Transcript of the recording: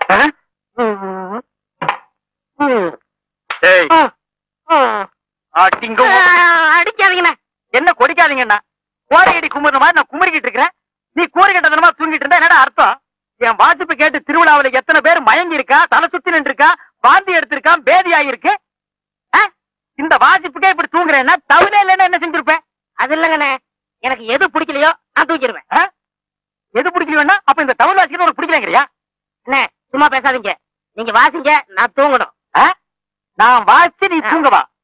ஏய் அடிங்க அடிக்காதீங்கண்ணே என்ன கொடிக்காதீங்கண்ணா கோரை அடி குமுற மாதிரி நான் குமுறிக்கிட்டு இருக்கிறேன் நீ கூரை கட்டதனமா தூங்கிட்டு இருந்தா என்னடா அர்த்தம் என் வாசிப்பு கேட்டு திருவிழாவுல எத்தனை பேர் மயங்கி இருக்கா தலை சுத்தி நின்று இருக்கா வாந்தி எடுத்திருக்கான் பேதி ஆயிருக்கு ஆ? இந்த வாசிப்புக்கே இப்படி தூங்குறேன்னா தவிர இல்லைன்னா என்ன செஞ்சிருப்பேன் அது இல்லைங்கண்ணே எனக்கு எது பிடிக்கலையோ நான் தூக்கிடுவேன் ஆ? எது பிடிக்கலன்னா அப்ப இந்த தமிழ் வாசிக்கிறது உனக்கு பிடிக்கலங்கிறியா அண்ணே சும்மா பேசாதீங்க நீங்க வாசிங்க நான் தூங்கணும் ஆ? நான் வாசி நீ தூங்கவா